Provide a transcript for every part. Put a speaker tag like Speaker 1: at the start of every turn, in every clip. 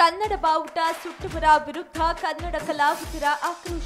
Speaker 1: ಕನ್ನಡ ಬಾವುಟ ಸುಟ್ಟವರ ವಿರುದ್ಧ ಕನ್ನಡ ಕಲಾವಿದರ ಆಕ್ರೋಶ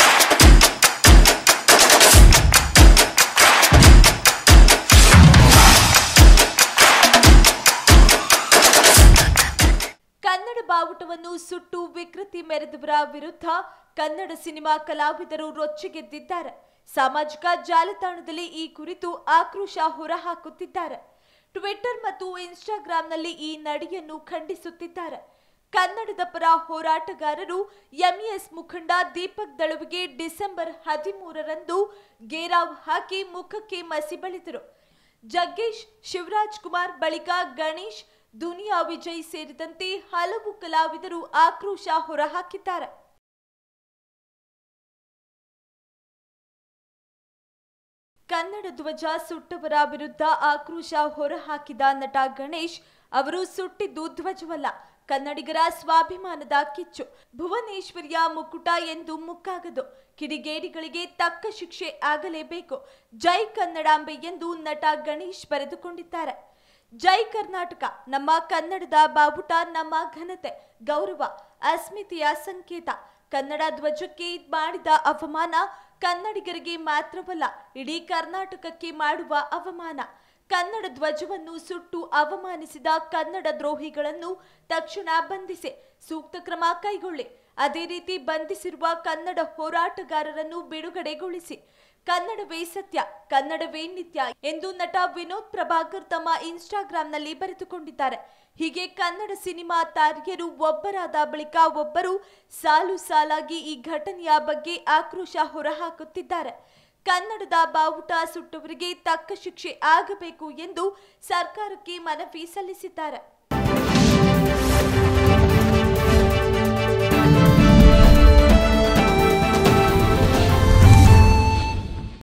Speaker 1: ಕನ್ನಡ ಬಾವುಟವನ್ನು ಸುಟ್ಟು ವಿಕೃತಿ ಮೆರೆದವರ ವಿರುದ್ಧ ಕನ್ನಡ ಸಿನಿಮಾ ಕಲಾವಿದರು ರೊಚ್ಚಿಗೆದ್ದಿದ್ದಾರೆ ಸಾಮಾಜಿಕ ಜಾಲತಾಣದಲ್ಲಿ ಈ ಕುರಿತು ಆಕ್ರೋಶ ಹೊರಹಾಕುತ್ತಿದ್ದಾರೆ ಟ್ವಿಟರ್ ಮತ್ತು ಇನ್ಸ್ಟಾಗ್ರಾಂನಲ್ಲಿ ಈ ನಡೆಯನ್ನು ಖಂಡಿಸುತ್ತಿದ್ದಾರೆ ಕನ್ನಡದ ಪರ ಹೋರಾಟಗಾರರು ಎಂಇಎಸ್ ಮುಖಂಡ ದೀಪಕ್ ದಳುವಿಗೆ ಡಿಸೆಂಬರ್ ಹದಿಮೂರರಂದು ಗೇರಾವ್ ಹಾಕಿ ಮುಖಕ್ಕೆ ಮಸಿ ಬಳಿದರು ಜಗ್ಗೇಶ್ ಶಿವರಾಜ್ ಕುಮಾರ್ ಬಳಿಕ ಗಣೇಶ್ ದುನಿಯಾ ವಿಜಯ್ ಸೇರಿದಂತೆ ಹಲವು ಕಲಾವಿದರು ಆಕ್ರೋಶ ಹೊರಹಾಕಿದ್ದಾರೆ ಕನ್ನಡ ಧ್ವಜ ಸುಟ್ಟವರ ವಿರುದ್ಧ ಆಕ್ರೋಶ ಹೊರಹಾಕಿದ ನಟ ಗಣೇಶ್ ಅವರು ಸುಟ್ಟಿದ್ದು ಧ್ವಜವಲ್ಲ ಕನ್ನಡಿಗರ ಸ್ವಾಭಿಮಾನದ ಕಿಚ್ಚು ಭುವನೇಶ್ವರಿಯ ಮುಕುಟ ಎಂದು ಮುಕ್ಕಾಗದು ಕಿಡಿಗೇಡಿಗಳಿಗೆ ತಕ್ಕ ಶಿಕ್ಷೆ ಆಗಲೇಬೇಕು ಜೈ ಕನ್ನಡಾಂಬೆ ಎಂದು ನಟ ಗಣೇಶ್ ಬರೆದುಕೊಂಡಿದ್ದಾರೆ ಜೈ ಕರ್ನಾಟಕ ನಮ್ಮ ಕನ್ನಡದ ಬಾವುಟ ನಮ್ಮ ಘನತೆ ಗೌರವ ಅಸ್ಮಿತೆಯ ಸಂಕೇತ ಕನ್ನಡ ಧ್ವಜಕ್ಕೆ ಮಾಡಿದ ಅವಮಾನ ಕನ್ನಡಿಗರಿಗೆ ಮಾತ್ರವಲ್ಲ ಇಡೀ ಕರ್ನಾಟಕಕ್ಕೆ ಮಾಡುವ ಅವಮಾನ ಕನ್ನಡ ಧ್ವಜವನ್ನು ಸುಟ್ಟು ಅವಮಾನಿಸಿದ ಕನ್ನಡ ದ್ರೋಹಿಗಳನ್ನು ತಕ್ಷಣ ಬಂಧಿಸಿ ಸೂಕ್ತ ಕ್ರಮ ಕೈಗೊಳ್ಳಿ ಅದೇ ರೀತಿ ಬಂಧಿಸಿರುವ ಕನ್ನಡ ಹೋರಾಟಗಾರರನ್ನು ಬಿಡುಗಡೆಗೊಳಿಸಿ ಕನ್ನಡವೇ ಸತ್ಯ ಕನ್ನಡವೇ ನಿತ್ಯ ಎಂದು ನಟ ವಿನೋದ್ ಪ್ರಭಾಕರ್ ತಮ್ಮ ಇನ್ಸ್ಟಾಗ್ರಾಂನಲ್ಲಿ ಬರೆದುಕೊಂಡಿದ್ದಾರೆ ಹೀಗೆ ಕನ್ನಡ ಸಿನಿಮಾ ತಾರೆಯರು ಒಬ್ಬರಾದ ಬಳಿಕ ಒಬ್ಬರು ಸಾಲು ಸಾಲಾಗಿ ಈ ಘಟನೆಯ ಬಗ್ಗೆ ಆಕ್ರೋಶ ಹೊರಹಾಕುತ್ತಿದ್ದಾರೆ ಕನ್ನಡದ ಬಾವುಟ ಸುಟ್ಟವರಿಗೆ ತಕ್ಕ ಶಿಕ್ಷೆ ಆಗಬೇಕು ಎಂದು ಸರ್ಕಾರಕ್ಕೆ ಮನವಿ ಸಲ್ಲಿಸಿದ್ದಾರೆ